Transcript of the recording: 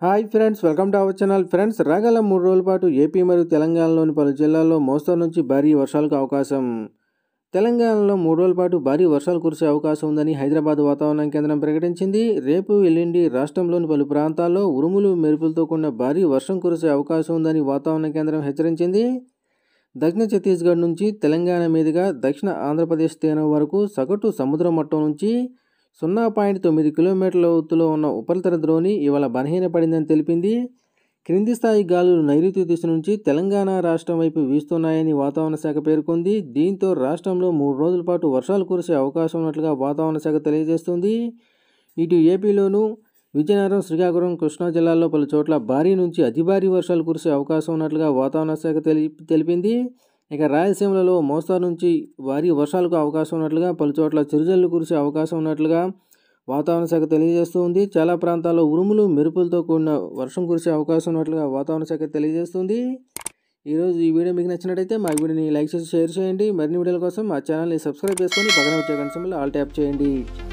hi friends welcome to our channel friends రాగల మూడు రోజుల పాటు ఏపీ మరియు తెలంగాణలోని పలు జిల్లాల్లో మోస్తరు నుంచి భారీ వర్షాలకు అవకాశం తెలంగాణలో మూడు రోజుల పాటు భారీ వర్షాలు కురిసే అవకాశం ఉందని హైదరాబాద్ వాతావరణ కేంద్రం ప్రకటించింది రేపు ఎల్లుండి రాష్ట్రంలోని పలు ప్రాంతాల్లో ఉరుములు మెరుపులతో కూడిన భారీ వర్షం కురిసే అవకాశం ఉందని వాతావరణ కేంద్రం హెచ్చరించింది దక్షిణ ఛత్తీస్గఢ్ నుంచి తెలంగాణ మీదుగా దక్షిణ ఆంధ్రప్రదేశ్ తీరం వరకు సగటు సముద్ర మట్టం నుంచి సున్నా పాయింట్ తొమ్మిది కిలోమీటర్ల ఎత్తులో ఉన్న ఉపరితల ద్రోణి ఇవాళ బలహీనపడిందని తెలిపింది క్రింది స్థాయి గాలులు నైరుతి దిశ నుంచి తెలంగాణ రాష్ట్రం వైపు వీస్తున్నాయని వాతావరణ శాఖ పేర్కొంది దీంతో రాష్ట్రంలో మూడు రోజుల పాటు వర్షాలు కురిసే అవకాశం ఉన్నట్లుగా వాతావరణ శాఖ తెలియజేస్తుంది ఇటు ఏపీలోనూ విజయనగరం శ్రీకాకుళం కృష్ణా జిల్లాల్లో పలు చోట్ల భారీ నుంచి అతి భారీ వర్షాలు కురిసే అవకాశం ఉన్నట్లుగా వాతావరణ శాఖ తెలి తెలిపింది ఇక రాయలసీమలలో మోస్తారు నుంచి భారీ వర్షాలకు అవకాశం ఉన్నట్లుగా పలు చోట్ల చిరుజల్లు కురిసే అవకాశం ఉన్నట్లుగా వాతావరణ శాఖ తెలియజేస్తుంది చాలా ప్రాంతాల్లో ఉరుములు మెరుపులతో కూడిన వర్షం కురిసే అవకాశం ఉన్నట్లుగా వాతావరణ శాఖ తెలియజేస్తుంది ఈరోజు ఈ వీడియో మీకు నచ్చినట్టయితే మా వీడియోని లైక్ చేసి షేర్ చేయండి మరిన్ని వీడియోల కోసం మా ఛానల్ని సబ్స్క్రైబ్ చేసుకొని పక్కన వచ్చే గంట ఆల్ ట్యాప్ చేయండి